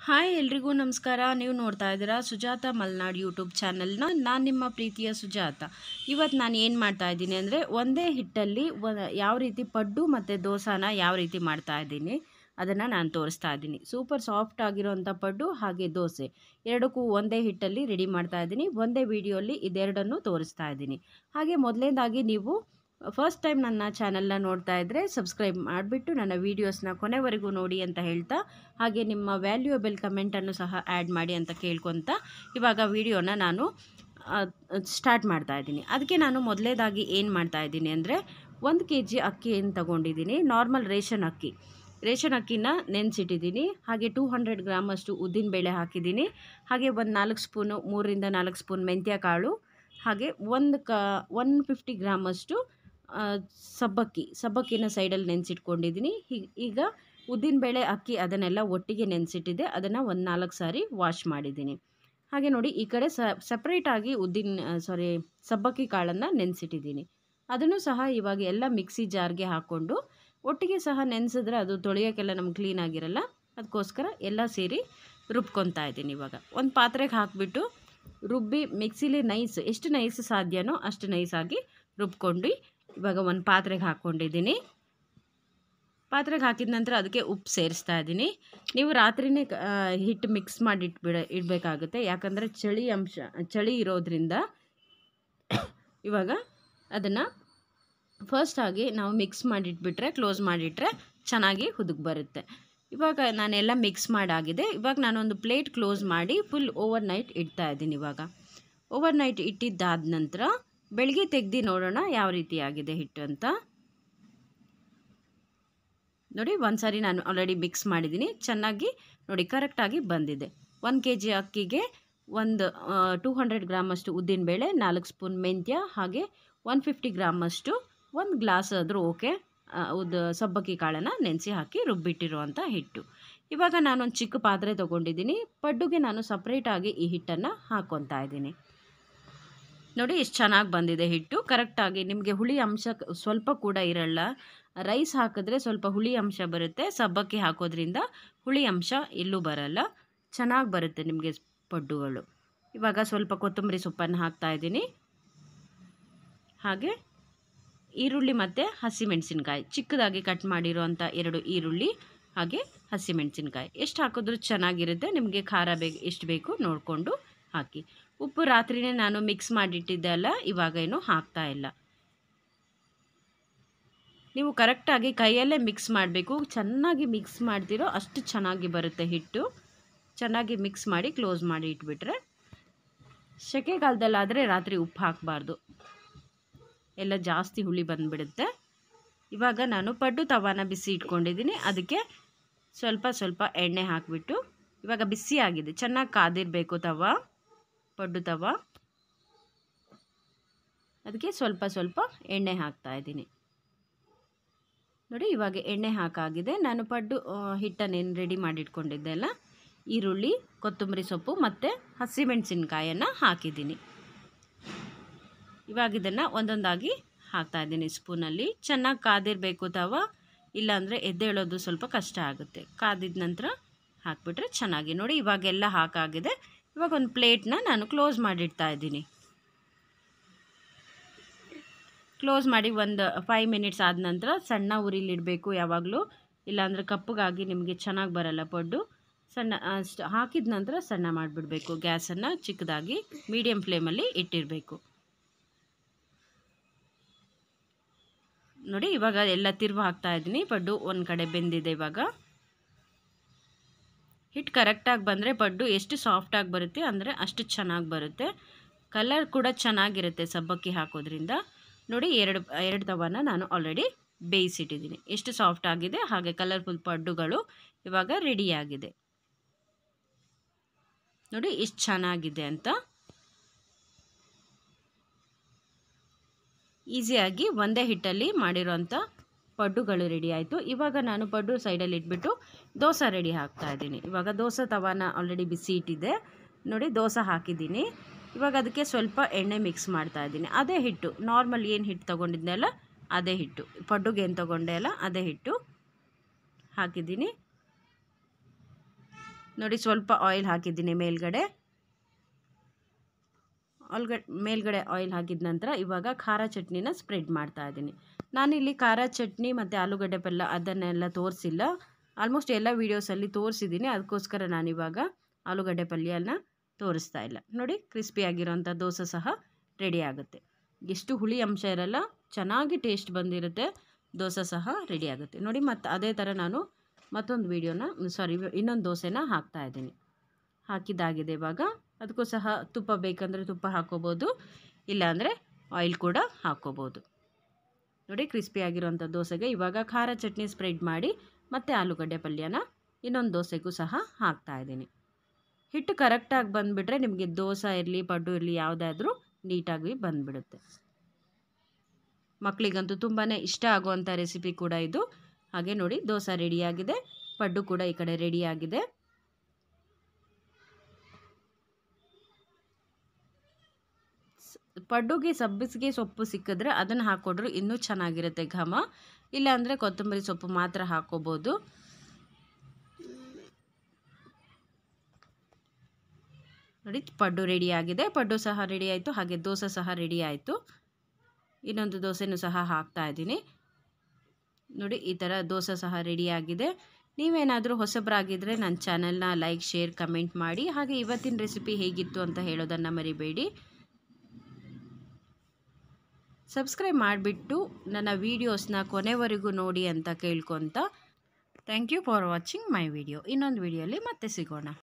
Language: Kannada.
ಹಾಯ್ ಎಲ್ರಿಗೂ ನಮಸ್ಕಾರ ನೀವು ನೋಡ್ತಾ ಇದ್ದೀರಾ ಸುಜಾತ ಮಲ್ನಾಡ್ ಯೂಟ್ಯೂಬ್ ಚಾನಲ್ನ ನಾನು ನಿಮ್ಮ ಪ್ರೀತಿಯ ಸುಜಾತ ಇವತ್ತು ನಾನು ಏನು ಮಾಡ್ತಾ ಇದ್ದೀನಿ ಅಂದರೆ ಒಂದೇ ಹಿಟ್ಟಲ್ಲಿ ಒ- ಯಾವ ರೀತಿ ಪಡ್ಡು ಮತ್ತು ದೋಸಾನ ಯಾವ ರೀತಿ ಮಾಡ್ತಾ ಇದ್ದೀನಿ ಅದನ್ನು ನಾನು ತೋರಿಸ್ತಾ ಇದ್ದೀನಿ ಸೂಪರ್ ಸಾಫ್ಟ್ ಆಗಿರೋಂಥ ಪಡ್ಡು ಹಾಗೆ ದೋಸೆ ಎರಡಕ್ಕೂ ಒಂದೇ ಹಿಟ್ಟಲ್ಲಿ ರೆಡಿ ಮಾಡ್ತಾ ಇದ್ದೀನಿ ಒಂದೇ ವಿಡಿಯೋಲಿ ಇದೆರಡನ್ನು ತೋರಿಸ್ತಾ ಇದ್ದೀನಿ ಹಾಗೆ ಮೊದಲನೇದಾಗಿ ನೀವು ಫಸ್ಟ್ ಟೈಮ್ ನನ್ನ ಚಾನಲ್ನ ನೋಡ್ತಾ ಇದ್ದರೆ ಸಬ್ಸ್ಕ್ರೈಬ್ ಮಾಡಿಬಿಟ್ಟು ನನ್ನ ವೀಡಿಯೋಸ್ನ ಕೊನೆವರೆಗೂ ನೋಡಿ ಅಂತ ಹೇಳ್ತಾ ಹಾಗೆ ನಿಮ್ಮ ವ್ಯಾಲ್ಯೂಯಬಲ್ ಕಮೆಂಟನ್ನು ಸಹ ಆ್ಯಡ್ ಮಾಡಿ ಅಂತ ಕೇಳ್ಕೊತ ಇವಾಗ ವಿಡಿಯೋನ ನಾನು ಸ್ಟಾರ್ಟ್ ಮಾಡ್ತಾ ಇದ್ದೀನಿ ಅದಕ್ಕೆ ನಾನು ಮೊದಲೇದಾಗಿ ಏನು ಮಾಡ್ತಾ ಇದ್ದೀನಿ ಅಂದರೆ ಒಂದು ಕೆ ಜಿ ಅಕ್ಕಿಯನ್ನು ತಗೊಂಡಿದ್ದೀನಿ ನಾರ್ಮಲ್ ರೇಷನ್ ಅಕ್ಕಿ ರೇಷನ್ ಅಕ್ಕಿನ ನೆನೆಸಿಟ್ಟಿದ್ದೀನಿ ಹಾಗೆ ಟೂ ಹಂಡ್ರೆಡ್ ಗ್ರಾಮಷ್ಟು ಉದ್ದಿನಬೇಳೆ ಹಾಕಿದ್ದೀನಿ ಹಾಗೆ ಒಂದು ನಾಲ್ಕು ಸ್ಪೂನು ಮೂರರಿಂದ ನಾಲ್ಕು ಸ್ಪೂನ್ ಮೆಂತ್ಯ ಕಾಳು ಹಾಗೆ ಒಂದು ಕ ಒನ್ ಫಿಫ್ಟಿ ಗ್ರಾಮಷ್ಟು ಆ, ಸಬ್ಬಕ್ಕಿ ಸಬ್ಬಕ್ಕಿನ ಸೈಡಲ್ಲಿ ನೆನೆಸಿಟ್ಕೊಂಡಿದ್ದೀನಿ ಈಗ ಉದ್ದಿನಬೇಳೆ ಅಕ್ಕಿ ಅದನ್ನೆಲ್ಲ ಒಟ್ಟಿಗೆ ನೆನೆಸಿಟ್ಟಿದ್ದೆ ಅದನ್ನು ಒಂದು ನಾಲ್ಕು ಸಾರಿ ವಾಶ್ ಮಾಡಿದ್ದೀನಿ ಹಾಗೆ ನೋಡಿ ಈ ಕಡೆ ಸ ಸಪ್ರೇಟಾಗಿ ಉದ್ದಿನ ಸಾರಿ ಸಬ್ಬಕ್ಕಿ ಕಾಳನ್ನು ನೆನೆಸಿಟ್ಟಿದ್ದೀನಿ ಅದನ್ನು ಸಹ ಇವಾಗ ಎಲ್ಲ ಮಿಕ್ಸಿ ಜಾರ್ಗೆ ಹಾಕ್ಕೊಂಡು ಒಟ್ಟಿಗೆ ಸಹ ನೆನೆಸಿದ್ರೆ ಅದು ತೊಳೆಯೋಕ್ಕೆಲ್ಲ ನಮ್ಗೆ ಕ್ಲೀನ್ ಆಗಿರಲ್ಲ ಅದಕ್ಕೋಸ್ಕರ ಎಲ್ಲ ಸೇರಿ ರುಬ್ಕೊತಾ ಇದ್ದೀನಿ ಇವಾಗ ಒಂದು ಪಾತ್ರೆಗೆ ಹಾಕಿಬಿಟ್ಟು ರುಬ್ಬಿ ಮಿಕ್ಸಿಲಿ ನೈಸ್ ಎಷ್ಟು ನೈಸ್ ಸಾಧ್ಯನೋ ಅಷ್ಟು ನೈಸಾಗಿ ರುಬ್ಕೊಂಡು ಇವಾಗ ಒಂದು ಪಾತ್ರೆಗೆ ಹಾಕ್ಕೊಂಡಿದ್ದೀನಿ ಪಾತ್ರೆಗೆ ಹಾಕಿದ ನಂತರ ಅದಕ್ಕೆ ಉಪ್ಪು ಸೇರಿಸ್ತಾ ಇದ್ದೀನಿ ನೀವು ರಾತ್ರಿನೇ ಕ- ಆ, ಹಿಟ್ಟು ಮಿಕ್ಸ್ ಮಾಡಿ ಇಟ್ಬಿಡ ಇಡಬೇಕಾಗುತ್ತೆ ಯಾಕಂದರೆ ಚಳಿ ಅಂಶ ಚಳಿ ಇರೋದ್ರಿಂದ ಇವಾಗ ಅದನ್ನು ಫಸ್ಟಾಗಿ ನಾವು ಮಿಕ್ಸ್ ಮಾಡಿಟ್ಬಿಟ್ರೆ ಕ್ಲೋಸ್ ಮಾಡಿಟ್ರೆ ಚೆನ್ನಾಗಿ ಹುದುಗ್ ಬರುತ್ತೆ ಇವಾಗ ನಾನೆಲ್ಲ ಮಿಕ್ಸ್ ಮಾಡಾಗಿದೆ ಇವಾಗ ನಾನೊಂದು ಪ್ಲೇಟ್ ಕ್ಲೋಸ್ ಮಾಡಿ ಫುಲ್ ಓವರ್ ನೈಟ್ ಇಡ್ತಾ ಇದ್ದೀನಿ ಇವಾಗ ಓವರ್ ನೈಟ್ ಇಟ್ಟಿದ್ದಾದ ನಂತರ ಬೆಳಗ್ಗೆ ತೆಗ್ದು ನೋಡೋಣ ಯಾವ ರೀತಿ ಆಗಿದೆ ಹಿಟ್ಟು ಅಂತ ನೋಡಿ ಒಂದು ಸಾರಿ ನಾನು ಆಲ್ರೆಡಿ ಮಿಕ್ಸ್ ಮಾಡಿದ್ದೀನಿ ಚೆನ್ನಾಗಿ ನೋಡಿ ಕರೆಕ್ಟಾಗಿ ಬಂದಿದೆ ಒಂದು ಕೆ ಜಿ ಅಕ್ಕಿಗೆ ಒಂದು ಟೂ ಹಂಡ್ರೆಡ್ ಗ್ರಾಮಷ್ಟು ಉದ್ದಿನಬೇಳೆ ನಾಲ್ಕು ಸ್ಪೂನ್ ಮೆಂತ್ಯ ಹಾಗೆ ಒನ್ ಫಿಫ್ಟಿ ಗ್ರಾಮಷ್ಟು ಒಂದು ಗ್ಲಾಸ್ ಆದರೂ ಓಕೆ ಉದ್ದು ಸಬ್ಬಕ್ಕಿ ಕಾಳನ್ನು ನೆನೆಸಿ ಹಾಕಿ ರುಬ್ಬಿಟ್ಟಿರುವಂಥ ಹಿಟ್ಟು ಇವಾಗ ನಾನೊಂದು ಚಿಕ್ಕ ಪಾತ್ರೆ ತೊಗೊಂಡಿದ್ದೀನಿ ಪಡ್ಡುಗೆ ನಾನು ಸಪ್ರೇಟಾಗಿ ಈ ಹಿಟ್ಟನ್ನು ಹಾಕ್ಕೊತಾ ಇದ್ದೀನಿ ನೋಡಿ ಎಷ್ಟು ಚೆನ್ನಾಗಿ ಬಂದಿದೆ ಹಿಟ್ಟು ಕರೆಕ್ಟಾಗಿ ನಿಮಗೆ ಹುಳಿ ಅಂಶ ಕ- ಸ್ವಲ್ಪ ಕೂಡ ಇರಲ್ಲ ರೈಸ್ ಹಾಕಿದ್ರೆ ಸ್ವಲ್ಪ ಹುಳಿ ಅಂಶ ಬರುತ್ತೆ ಸಬ್ಬಕ್ಕಿ ಹಾಕೋದ್ರಿಂದ ಹುಳಿ ಅಂಶ ಎಲ್ಲೂ ಬರಲ್ಲ ಚೆನ್ನಾಗಿ ಬರುತ್ತೆ ನಿಮಗೆ ಪಡ್ಡುಗಳು ಇವಾಗ ಸ್ವಲ್ಪ ಕೊತ್ತಂಬರಿ ಸೊಪ್ಪನ್ನು ಹಾಕ್ತಾ ಇದ್ದೀನಿ ಹಾಗೆ ಈರುಳ್ಳಿ ಮತ್ತು ಹಸಿಮೆಣಸಿನ್ಕಾಯಿ ಚಿಕ್ಕದಾಗಿ ಕಟ್ ಮಾಡಿರೋಂಥ ಎರಡು ಈರುಳ್ಳಿ ಹಾಗೆ ಹಸಿಮೆಣಸಿನ್ಕಾಯಿ ಎಷ್ಟು ಹಾಕಿದ್ರೂ ಚೆನ್ನಾಗಿರುತ್ತೆ ನಿಮಗೆ ಖಾರ ಬೇಕು ಎಷ್ಟು ಬೇಕು ನೋಡಿಕೊಂಡು ಹಾಕಿ ಉಪ್ಪು ರಾತ್ರಿನೇ ನಾನು ಮಿಕ್ಸ್ ಮಾಡಿಟ್ಟಿದ್ದೆ ಅಲ್ಲ ಇವಾಗ ಏನು ಹಾಕ್ತಾ ಇಲ್ಲ ನೀವು ಕರೆಕ್ಟಾಗಿ ಕೈಯಲ್ಲೇ ಮಿಕ್ಸ್ ಮಾಡಬೇಕು ಚೆನ್ನಾಗಿ ಮಿಕ್ಸ್ ಮಾಡ್ತಿರೋ ಅಷ್ಟು ಚೆನ್ನಾಗಿ ಬರುತ್ತೆ ಹಿಟ್ಟು ಚೆನ್ನಾಗಿ ಮಿಕ್ಸ್ ಮಾಡಿ ಕ್ಲೋಸ್ ಮಾಡಿ ಇಟ್ಬಿಟ್ರೆ ಸೆಕೆಗಾಲದಲ್ಲಾದರೆ ರಾತ್ರಿ ಉಪ್ಪು ಹಾಕಬಾರ್ದು ಎಲ್ಲ ಜಾಸ್ತಿ ಹುಳಿ ಬಂದುಬಿಡುತ್ತೆ ಇವಾಗ ನಾನು ಪಡ್ಡು ತವಾನ ಬಿಸಿ ಇಟ್ಕೊಂಡಿದ್ದೀನಿ ಅದಕ್ಕೆ ಸ್ವಲ್ಪ ಸ್ವಲ್ಪ ಎಣ್ಣೆ ಹಾಕಿಬಿಟ್ಟು ಇವಾಗ ಬಿಸಿ ಆಗಿದೆ ಚೆನ್ನಾಗಿ ಕಾದಿರಬೇಕು ತವ ಪಡ್ಡು ತವ ಅದಕ್ಕೆ ಸ್ವಲ್ಪ ಸ್ವಲ್ಪ ಎಣ್ಣೆ ಹಾಕ್ತಾ ಇದ್ದೀನಿ ನೋಡಿ ಇವಾಗ ಎಣ್ಣೆ ಹಾಕಾಗಿದೆ ನಾನು ಪಡ್ಡು ಆ, ಹಿಟ್ಟನ್ನೇನು ರೆಡಿ ಮಾಡಿಟ್ಕೊಂಡಿದ್ದೆ ಅಲ್ಲ ಈರುಳ್ಳಿ ಕೊತ್ತಂಬರಿ ಸೊಪ್ಪು ಮತ್ತು ಹಸಿಮೆಣಸಿನ್ಕಾಯನ್ನು ಹಾಕಿದ್ದೀನಿ ಇವಾಗ ಇದನ್ನು ಒಂದೊಂದಾಗಿ ಹಾಕ್ತಾ ಇದ್ದೀನಿ ಸ್ಪೂನಲ್ಲಿ ಚೆನ್ನಾಗಿ ಕಾದಿರಬೇಕು ತವ ಇಲ್ಲಾಂದರೆ ಎದ್ದೇಳೋದು ಸ್ವಲ್ಪ ಕಷ್ಟ ಆಗುತ್ತೆ ಕಾದಿದ ನಂತರ ಹಾಕಿಬಿಟ್ರೆ ಚೆನ್ನಾಗಿ ನೋಡಿ ಇವಾಗೆಲ್ಲ ಹಾಕಾಗಿದೆ ಇವಾಗ ಒಂದು ಪ್ಲೇಟ್ನ ನಾನು ಕ್ಲೋಸ್ ಮಾಡಿಡ್ತಾ ಇದ್ದೀನಿ ಕ್ಲೋಸ್ ಮಾಡಿ ಒಂದು ಫೈವ್ ಮಿನಿಟ್ಸ್ ಆದ ನಂತರ ಸಣ್ಣ ಉರಿಲಿಡಬೇಕು ಯಾವಾಗಲೂ ಇಲ್ಲಾಂದರೆ ಕಪ್ಪಗಾಗಿ ನಿಮಗೆ ಚೆನ್ನಾಗಿ ಬರಲ್ಲ ಪಡ್ಡು ಸಣ್ಣ ಅಷ್ಟು ಹಾಕಿದ ನಂತರ ಸಣ್ಣ ಮಾಡಿಬಿಡಬೇಕು ಗ್ಯಾಸನ್ನು ಚಿಕ್ಕದಾಗಿ ಮೀಡಿಯಮ್ ಫ್ಲೇಮಲ್ಲಿ ಇಟ್ಟಿರಬೇಕು ನೋಡಿ ಇವಾಗ ಎಲ್ಲ ತಿರುವು ಹಾಕ್ತಾ ಇದ್ದೀನಿ ಪಡ್ಡು ಒಂದು ಕಡೆ ಬೆಂದಿದೆ ಇವಾಗ ಹಿಟ್ಟು ಕರೆಕ್ಟಾಗಿ ಬಂದರೆ ಪಡ್ಡು ಎಷ್ಟು ಸಾಫ್ಟಾಗಿ ಬರುತ್ತೆ ಅಂದರೆ ಅಷ್ಟು ಚೆನ್ನಾಗಿ ಬರುತ್ತೆ ಕಲರ್ ಕೂಡ ಚೆನ್ನಾಗಿರುತ್ತೆ ಸಬ್ಬಕ್ಕಿ ಹಾಕೋದ್ರಿಂದ ನೋಡಿ ಎರಡು ಎರಡು ತವನ ನಾನು ಆಲ್ರೆಡಿ ಬೇಯಿಸಿಟ್ಟಿದ್ದೀನಿ ಎಷ್ಟು ಸಾಫ್ಟ್ ಆಗಿದೆ ಹಾಗೆ ಕಲರ್ಫುಲ್ ಪಡ್ಡುಗಳು ಇವಾಗ ರೆಡಿಯಾಗಿದೆ ನೋಡಿ ಎಷ್ಟು ಚೆನ್ನಾಗಿದೆ ಅಂತ ಈಸಿಯಾಗಿ ಒಂದೇ ಹಿಟ್ಟಲ್ಲಿ ಮಾಡಿರೋಂಥ ಪಡ್ಡುಗಳು ರೆಡಿ ಆಯಿತು ಇವಾಗ ನಾನು ಪಡ್ಡು ಸೈಡಲ್ಲಿ ಇಟ್ಬಿಟ್ಟು ದೋಸೆ ರೆಡಿ ಹಾಕ್ತಾ ಇದ್ದೀನಿ ಇವಾಗ ದೋಸೆ ತವಾನ ಆಲ್ರೆಡಿ ಬಿಸಿ ಇಟ್ಟಿದ್ದೆ ನೋಡಿ ದೋಸೆ ಹಾಕಿದ್ದೀನಿ ಇವಾಗ ಅದಕ್ಕೆ ಸ್ವಲ್ಪ ಎಣ್ಣೆ ಮಿಕ್ಸ್ ಮಾಡ್ತಾ ಇದ್ದೀನಿ ಅದೇ ಹಿಟ್ಟು ನಾರ್ಮಲ್ ಏನು ಹಿಟ್ಟು ತೊಗೊಂಡಿದ್ದೆ ಅಲ್ಲ ಅದೇ ಹಿಟ್ಟು ಪಡ್ಡುಗೆ ಏನು ತೊಗೊಂಡೆ ಅಲ್ಲ ಅದೇ ಹಿಟ್ಟು ಹಾಕಿದ್ದೀನಿ ನೋಡಿ ಸ್ವಲ್ಪ ಆಯಿಲ್ ಹಾಕಿದ್ದೀನಿ ಮೇಲ್ಗಡೆ ಆಲ್ಗಡೆ ಮೇಲ್ಗಡೆ ಆಯಿಲ್ ಹಾಕಿದ ನಂತರ ಇವಾಗ ಖಾರ ಚಟ್ನಿನ ಸ್ಪ್ರೆಡ್ ಮಾಡ್ತಾ ಇದ್ದೀನಿ ನಾನಿಲ್ಲಿ ಖಾರ ಚಟ್ನಿ ಮತ್ತು ಆಲೂಗಡ್ಡೆ ಪಲ್ಯ ಅದನ್ನೆಲ್ಲ ತೋರಿಸಿಲ್ಲ ಆಲ್ಮೋಸ್ಟ್ ಎಲ್ಲ ವೀಡಿಯೋಸಲ್ಲಿ ತೋರಿಸಿದ್ದೀನಿ ಅದಕ್ಕೋಸ್ಕರ ನಾನಿವಾಗ ಆಲೂಗಡ್ಡೆ ಪಲ್ಯನ ತೋರಿಸ್ತಾ ಇಲ್ಲ ನೋಡಿ ಕ್ರಿಸ್ಪಿಯಾಗಿರೋಂಥ ದೋಸೆ ಸಹ ರೆಡಿ ಆಗುತ್ತೆ ಎಷ್ಟು ಹುಳಿ ಅಂಶ ಇರಲ್ಲ ಚೆನ್ನಾಗಿ ಟೇಸ್ಟ್ ಬಂದಿರುತ್ತೆ ದೋಸೆ ಸಹ ರೆಡಿ ಆಗುತ್ತೆ ನೋಡಿ ಮತ್ತು ಅದೇ ಥರ ನಾನು ಮತ್ತೊಂದು ವೀಡಿಯೋನ ಸಾರಿ ಇನ್ನೊಂದು ದೋಸೆನ ಹಾಕ್ತಾ ಇದ್ದೀನಿ ಹಾಕಿದ್ದಾಗಿದೆ ಇವಾಗ ಅದಕ್ಕೂ ಸಹ ತುಪ್ಪ ಬೇಕಂದರೆ ತುಪ್ಪ ಹಾಕ್ಕೋಬೋದು ಇಲ್ಲಾಂದರೆ ಆಯಿಲ್ ಕೂಡ ಹಾಕ್ಕೋಬೋದು ನೋಡಿ ಕ್ರಿಸ್ಪಿ ಆಗಿರೋಂಥ ದೋಸೆಗೆ ಇವಾಗ ಖಾರ ಚಟ್ನಿ ಸ್ಪ್ರೆಡ್ ಮಾಡಿ ಮತ್ತು ಆಲೂಗಡ್ಡೆ ಪಲ್ಯನ ಇನ್ನೊಂದು ದೋಸೆಗೂ ಸಹ ಹಾಕ್ತಾ ಇದ್ದೀನಿ ಹಿಟ್ಟು ಕರೆಕ್ಟಾಗಿ ಬಂದುಬಿಟ್ರೆ ನಿಮಗೆ ದೋಸೆ ಇರಲಿ ಪಡ್ಡು ಇರಲಿ ಯಾವುದಾದ್ರೂ ನೀಟಾಗಿ ಬಂದುಬಿಡುತ್ತೆ ಮಕ್ಕಳಿಗಂತೂ ತುಂಬಾ ಇಷ್ಟ ಆಗುವಂಥ ರೆಸಿಪಿ ಕೂಡ ಇದು ಹಾಗೆ ನೋಡಿ ದೋಸೆ ರೆಡಿಯಾಗಿದೆ ಪಡ್ಡು ಕೂಡ ಈ ಕಡೆ ರೆಡಿಯಾಗಿದೆ ಪಡ್ಡುಗೆ ಸಬ್ಬಸಿಗೆ ಸೊಪ್ಪು ಸಿಕ್ಕಿದ್ರೆ ಅದನ್ನು ಹಾಕ್ಕೊಡ್ರು ಇನ್ನೂ ಚೆನ್ನಾಗಿರುತ್ತೆ ಘಮ ಇಲ್ಲಾಂದರೆ ಕೊತ್ತಂಬರಿ ಸೊಪ್ಪು ಮಾತ್ರ ಹಾಕ್ಕೋಬೋದು ನೋಡಿ ಪಡ್ಡು ರೆಡಿ ಆಗಿದೆ ಪಡ್ಡು ಸಹ ರೆಡಿ ಆಯಿತು ಹಾಗೆ ದೋಸೆ ಸಹ ರೆಡಿ ಆಯಿತು ಇನ್ನೊಂದು ದೋಸೆನೂ ಸಹ ಹಾಕ್ತಾ ಇದ್ದೀನಿ ನೋಡಿ ಈ ಥರ ದೋಸೆ ಸಹ ರೆಡಿ ಆಗಿದೆ ನೀವೇನಾದರೂ ಹೊಸಬರಾಗಿದ್ದರೆ ನನ್ನ ಚಾನಲ್ನ ಲೈಕ್ ಶೇರ್ ಕಮೆಂಟ್ ಮಾಡಿ ಹಾಗೆ ಇವತ್ತಿನ ರೆಸಿಪಿ ಹೇಗಿತ್ತು ಅಂತ ಹೇಳೋದನ್ನು ಮರಿಬೇಡಿ ಸಬ್ಸ್ಕ್ರೈಬ್ ಮಾಡಿಬಿಟ್ಟು ನನ್ನ ವೀಡಿಯೋಸ್ನ ಕೊನೆವರೆಗೂ ನೋಡಿ ಅಂತ ಕೇಳ್ಕೊತ thank you for watching my video ಇನ್ನೊಂದು ವಿಡಿಯೋಲಿ ಮತ್ತೆ ಸಿಗೋಣ